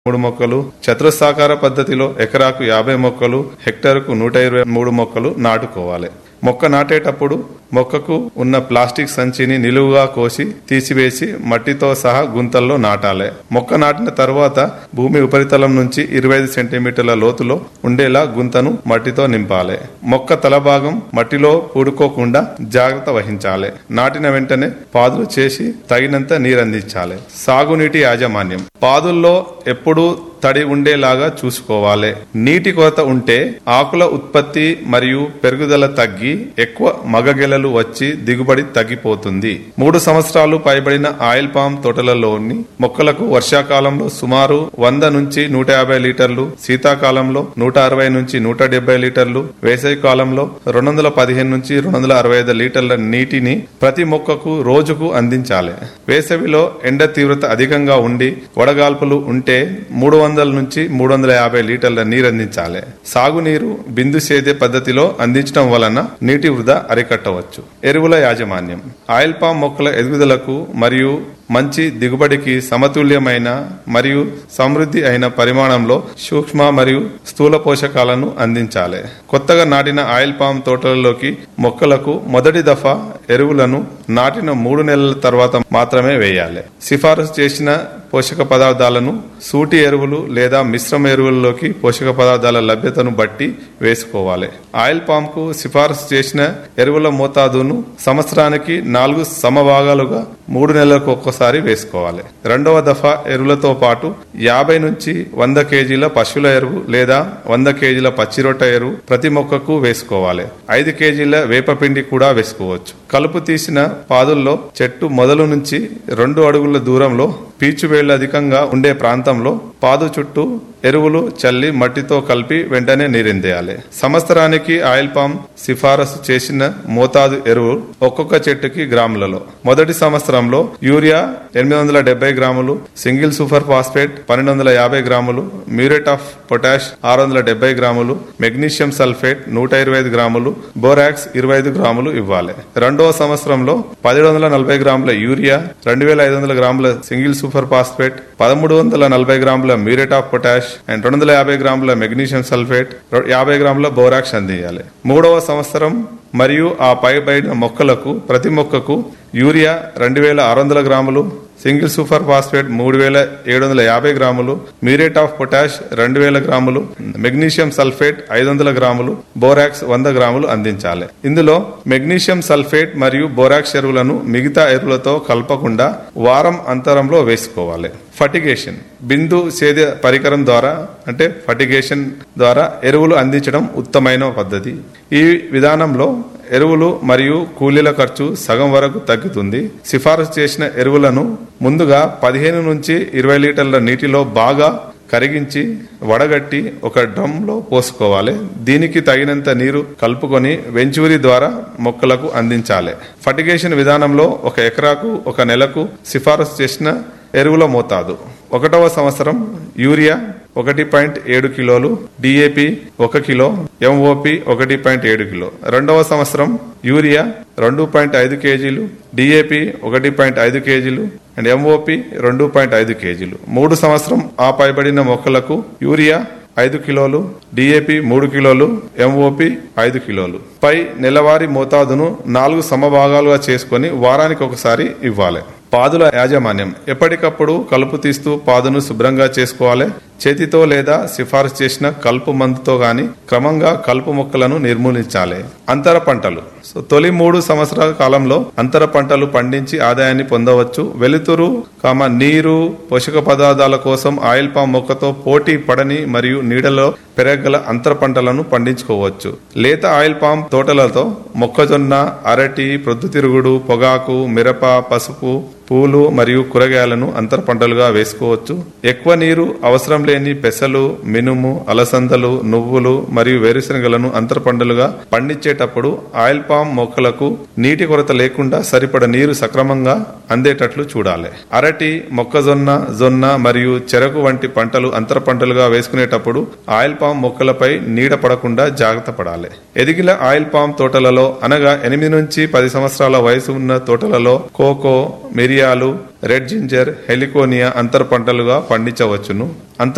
మూడు మొక్కలు చతురస్రాకార పద్ధతిలో ఎకరాకు యాభై మొక్కలు హెక్టార్కు నూట ఇరవై మూడు మొక్కలు నాటుకోవాలి మొక్క నాటేటప్పుడు మొక్కకు ఉన్న ప్లాస్టిక్ సంచిని నిలువుగా కోసి తీసివేసి మట్టితో సహా గుంతల్లో నాటాలి మొక్క నాటిన తర్వాత భూమి ఉపరితలం నుంచి ఇరవై ఐదు సెంటీమీటర్ల లోతులో ఉండేలా గుంతను మట్టితో నింపాలి మొక్క తల భాగం మట్టిలో పూడుకోకుండా జాగ్రత్త వహించాలి నాటిన వెంటనే పాదులు చేసి తగినంత నీరందించాలి సాగునీటి యాజమాన్యం పాదుల్లో ఎప్పుడూ తడి ఉండేలాగా చూసుకోవాలి నీటి కొరత ఉంటే ఆకుల ఉత్పత్తి మరియు పెరుగుదల తగ్గి ఎక్కువ మగగెలలు వచ్చి దిగుబడి తగ్గిపోతుంది మూడు సంవత్సరాలు పైబడిన ఆయిల్ పామ్ తోటలలోని మొక్కలకు వర్షాకాలంలో సుమారు వంద నుంచి నూట యాభై లీటర్లు శీతాకాలంలో నూట అరవై నుంచి నూట డెబ్బై లీటర్లు వేసవి కాలంలో రెండు వందల పదిహేను నుంచి రెండు వందల అరవై ఐదు లీటర్ల నీటిని ప్రతి మొక్కకు రోజుకు అందించాలి వేసవిలో ఎండ తీవ్రత అధికంగా ఉండి వడగాల్పులు ఉంటే మూడు వందల నుంచి మూడు వందల యాభై లీటర్ల నీరు అందించాలి సాగునీరు బిందు సేద్య పద్ధతిలో అందించడం వలన నీటి వృధా అరికట్టవచ్చు ఎరువుల యాజమాన్యం ఆయిల్ పామ్ మొక్కల ఎదుగుదలకు మరియు మంచి దిగుబడికి సమతుల్యమైన మరియు సమృద్ధి అయిన పరిమాణంలో సూక్ష్మ మరియు స్థూల పోషకాలను అందించాలి కొత్తగా నాటిన ఆయిల్ పామ్ తోటలలోకి మొక్కలకు మొదటి దఫా ఎరువులను నాటిన మూడు నెలల తర్వాత మాత్రమే వేయాలి సిఫారసు చేసిన పోషక పదార్థాలను సూటి ఎరువులు లేదా మిశ్రమ ఎరువుల్లోకి పోషక పదార్థాల లభ్యతను బట్టి వేసుకోవాలి ఆయిల్ పామ్ కు సిఫారసు చేసిన ఎరువుల మోతాదును సంవత్సరానికి నాలుగు సమభాగాలుగా మూడు నెలలకు ఒక్కసారి వేసుకోవాలి రెండవ దఫా ఎరువులతో పాటు యాభై నుంచి వంద కేజీల పశువుల ఎరువు లేదా వంద కేజీల పచ్చిరొట్ట ఎరువు ప్రతి మొక్కకు వేసుకోవాలి ఐదు కేజీల వేపపిండి కూడా వేసుకోవచ్చు కలుపు తీసిన పాదుల్లో చెట్టు మొదలు నుంచి రెండు అడుగుల దూరంలో పీచు వేళ్లు అధికంగా ఉండే ప్రాంతంలో పాదు చుట్టూ ఎరువులు చల్లి మట్టితో కలిపి వెంటనే నీరిందేయాలి సంవత్సరానికి ఆయిల్ పామ్ సిఫారసు చేసిన మోతాదు ఎరువు ఒక్కొక్క చెట్టుకి గ్రాములలో మొదటి సంవత్సరంలో యూరియా ఎనిమిది వందల డెబ్బై గ్రాములు సింగిల్ సూపర్ ఫాస్ఫేట్ పన్నెండు వందల యాభై గ్రాములు మ్యూరేట్ ఆఫ్ పొటాష్ ఆరు వందల డెబ్బై గ్రాములు మెగ్నీషియం సల్ఫేట్ నూట ఇరవై ఐదు గ్రాములు బోరాక్స్ ఇరవై ఐదు గ్రాములు ఇవ్వాలి రెండవ సంవత్సరంలో పదిహేడు వందల నలభై గ్రాముల యూరియా రెండు వేల ఐదు వందల గ్రాముల సింగిల్ సూపర్ ఫాస్ఫేట్ పదమూడు వందల నలభై గ్రాముల మ్యూరేట్ ఆఫ్ పొటాష్ అండ్ రెండు వందల యాభై గ్రాముల మెగ్నీషియం సల్ఫేట్ యాభై గ్రాముల బోరాక్స్ అందించాలి మూడవ సంవత్సరం మరియు ఆ పైబడిన మొక్కలకు ప్రతి మొక్కకు యూరియా రెండు వేల ఆరు వందల గ్రాములు సింగిల్ సూపర్ ఫాస్ఫేట్ మూడు వేల ఏడు వందల యాభై గ్రాములు మ్యూరేట్ ఆఫ్ పొటాష్ రెండు వేల గ్రాములు మెగ్నీషియం సల్ఫేట్ ఐదు వందల గ్రాములు బోరాక్స్ వంద గ్రాములు అందించాలి ఇందులో మెగ్నీషియం సల్ఫేట్ మరియు బోరాక్స్ ఎరువులను మిగతా ఎరువులతో కలపకుండా వారం అంతరంలో వేసుకోవాలి ఫటిగేషన్ బిందు సేద్య పరికరం ద్వారా అంటే ఫటిగేషన్ ద్వారా ఎరువులు అందించడం ఉత్తమైన పద్ధతి ఈ విధానంలో ఎరువులు మరియు కూలీల ఖర్చు సగం వరకు తగ్గుతుంది సిఫారసు చేసిన ఎరువులను ముందుగా పదిహేను నుంచి ఇరవై లీటర్ల నీటిలో బాగా కరిగించి వడగట్టి ఒక డ్రమ్లో పోసుకోవాలి దీనికి తగినంత నీరు కలుపుకొని వెంచూరి ద్వారా మొక్కలకు అందించాలి ఫటిగేషన్ విధానంలో ఒక ఎకరాకు ఒక నెలకు సిఫారసు చేసిన ఎరువుల మోతాదు ఒకటవ సంవత్సరం యూరియా ఒకటి పాయింట్ ఏడు కిలోలు డిఏపి ఒక కిలో ఎంఓపి ఒకటి పాయింట్ ఏడు కిలో రెండవ సంవత్సరం యూరియా రెండు పాయింట్ ఐదు కేజీలు డిఏపి ఒకటి పాయింట్ ఐదు కేజీలు అండ్ ఎంఓపి రెండు పాయింట్ ఐదు కేజీలు మూడు సంవత్సరం ఆ పైబడిన మొక్కలకు యూరియా ఐదు కిలోలు డిఏపి మూడు కిలోలు ఎంఓపి ఐదు కిలోలు పై నెలవారీ మోతాదును నాలుగు సమభాగాలుగా చేసుకొని వారానికి ఒకసారి ఇవ్వాలి పాదుల యాజమాన్యం ఎప్పటికప్పుడు కలుపు తీస్తూ పాదును శుభ్రంగా చేసుకోవాలి చేతితో లేదా సిఫారసు చేసిన కలుపు మందుతో గాని క్రమంగా కలుపు మొక్కలను నిర్మూలించాలి అంతర పంటలు సో తొలి మూడు సంవత్సరాల కాలంలో అంతర పంటలు పండించి ఆదాయాన్ని పొందవచ్చు వెలుతురు కామ నీరు పోషక పదార్థాల కోసం ఆయిల్ పామ్ మొక్కతో పోటీ పడని మరియు నీడలో పెరగగల అంతర పంటలను పండించుకోవచ్చు లేత ఆయిల్ పామ్ తోటలతో మొక్కజొన్న అరటి ప్రొద్దుతిరుగుడు పొగాకు మిరప పసుపు పూలు మరియు కూరగాయలను అంతర పంటలుగా వేసుకోవచ్చు ఎక్కువ నీరు అవసరం లేని పెసలు మినుము అలసందలు నువ్వులు మరియు వేరుశనగలను అంతర పంటలుగా పండించేటప్పుడు ఆయిల్ పామ్ మొక్కలకు నీటి కొరత లేకుండా సరిపడ నీరు సక్రమంగా అందేటట్లు చూడాలి అరటి మొక్కజొన్న జొన్న మరియు చెరకు వంటి పంటలు అంతర పంటలుగా వేసుకునేటప్పుడు ఆయిల్ పామ్ మొక్కలపై నీడ పడకుండా జాగ్రత్త పడాలి ఎదిగిన ఆయిల్ పామ్ తోటలలో అనగా ఎనిమిది నుంచి పది సంవత్సరాల వయసు ఉన్న తోటలలో కోకో మిరియాలు రెడ్ జింజర్ హెలికోనియా అంతర పంటలుగా పండించవచ్చును అంతర